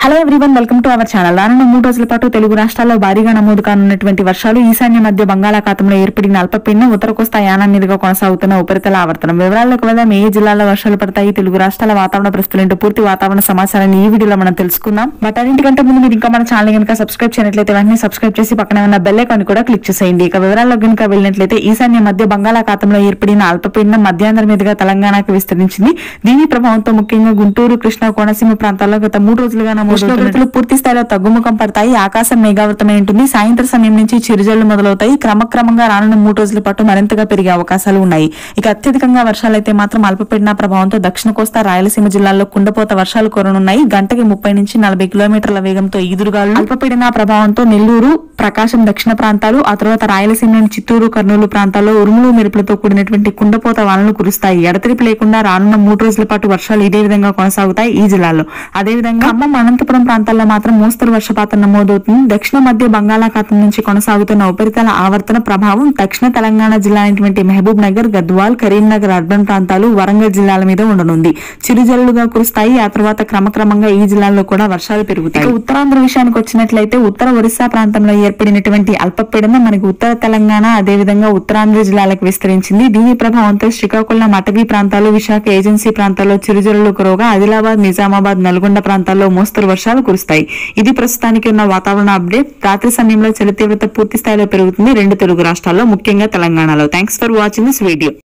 hello everyone welcome to our channel రానున్న మూడు రోజుల పాటు తెలుగు రాష్ట్రాల్లో భారీగా నమోదు కానున్నటువంటి వర్షాలు ఈశాన్య మధ్య బంగాళాఖాతంలో ఏర్పడిన అల్పపీడనం ఉత్తర కోస్తా యానం మీదుగా కొనసాగుతున్న ఉపరితల ఆవర్తనం వివరాల్లోకి వెళ్దాం ఏ జిల్లాలో వర్షాలు పడతాయి తెలుగు రాష్ట్రాల వాతావరణ పరిస్థితులు పూర్తి వాతావరణ సమాచారాన్ని ఈ వీడియోలో మనం తెలుసుకుందాం బట్ అన్నింటికంటే ముందు మీరు ఇంకా మన ఛానల్ కనుక సబ్స్క్రైబ్ చేయనట్లయితే వెంటనే సబ్స్క్రైబ్ చేసి పక్కనే ఉన్న బెల్ ఐకాన్ కూడా క్లిక్ చేసేయండి ఇక వివరాల్లో కనుక వెళ్ళినట్లయితే ఈశాన్య మధ్య బంగాళాఖాతంలో ఏర్పడిన అల్పపీడనం మధ్యాంధ్ర మీదుగా తెలంగాణకు విస్తరించింది దీని ప్రభావంతో ముఖ్యంగా గుంటూరు కృష్ణా కోనసీమ ప్రాంతాల్లో గత మూడు రోజులుగా నమోదు ఉష్ణోగ్రతలు పూర్తి స్థాయిలో తగ్గుముఖం పడతాయి ఆకాశం మేఘావృతమై ఉంటుంది సాయంత్రం సమయం నుంచి చిరుజల్లు మొదలవుతాయి క్రమక్రమంగా రానున్న మూడు రోజుల పాటు మరింతగా పెరిగే అవకాశాలు ఉన్నాయి ఇక అత్యధికంగా వర్షాలైతే మాత్రం అల్పపీడన ప్రభావంతో దక్షిణ కోస్తా రాయలసీమ జిల్లాల్లో కుండపోత వర్షాలు కురనున్నాయి గంటకి ముప్పై నుంచి నలభై కిలోమీటర్ల వేగంతో ఈదురుగాలు అల్పపీడన ప్రభావంతో నెల్లూరు ప్రకాశం దక్షిణ ప్రాంతాలు ఆ తర్వాత రాయలసీమ చిత్తూరు కర్నూలు ప్రాంతాల్లో ఉరుములు మెరుపులతో కూడినటువంటి కుండపోత వానలు కురుస్తాయి ఎడతెరిపి లేకుండా రానున్న మూడు రోజుల పాటు వర్షాలు ఇదే విధంగా కొనసాగుతాయి ఈ జిల్లాలో అదేవిధంగా ఖమ్మం అనంతపురం ప్రాంతాల్లో మాత్రం మోస్తరు వర్షపాతం నమోదవుతుంది దక్షిణ మధ్య బంగాళాఖాతం నుంచి కొనసాగుతున్న ఉపరితల ఆవర్తన ప్రభావం దక్షిణ తెలంగాణ జిల్లా అయినటువంటి మహబూబ్ నగర్ గద్వాల్ కరీంనగర్ అర్బన్ ప్రాంతాలు వరంగల్ జిల్లాల మీద ఉండనుంది చిరుజల్లుగా కురుస్తాయి ఆ తర్వాత క్రమక్రమంగా ఈ జిల్లాల్లో కూడా వర్షాలు పెరుగుతాయి ఇక ఉత్తరాంధ్ర విషయానికి వచ్చినట్లయితే ఉత్తర ఒరిస్సా ప్రాంతంలో ఏర్పడినటువంటి అల్పపీడనం మనకి ఉత్తర తెలంగాణ అదేవిధంగా ఉత్తరాంధ్ర జిల్లాలకు విస్తరించింది దీని ప్రభావంతో శ్రీకాకుళం అటవీ ప్రాంతాలు విశాఖ ఏజెన్సీ ప్రాంతాల్లో చిరుజల్లులు కురవగా ఆదిలాబాద్ నిజామాబాద్ నల్గొండ ప్రాంతాల్లో మోస్తరు వర్షాలు కురుస్తాయి ఇది ప్రస్తుతానికి ఉన్న వాతావరణ అప్డేట్ రాత్రి సమయంలో చలి తీవ్రత పూర్తి స్థాయిలో పెరుగుతుంది రెండు తెలుగు రాష్ట్రాల్లో ముఖ్యంగా తెలంగాణలో thanks for watching this video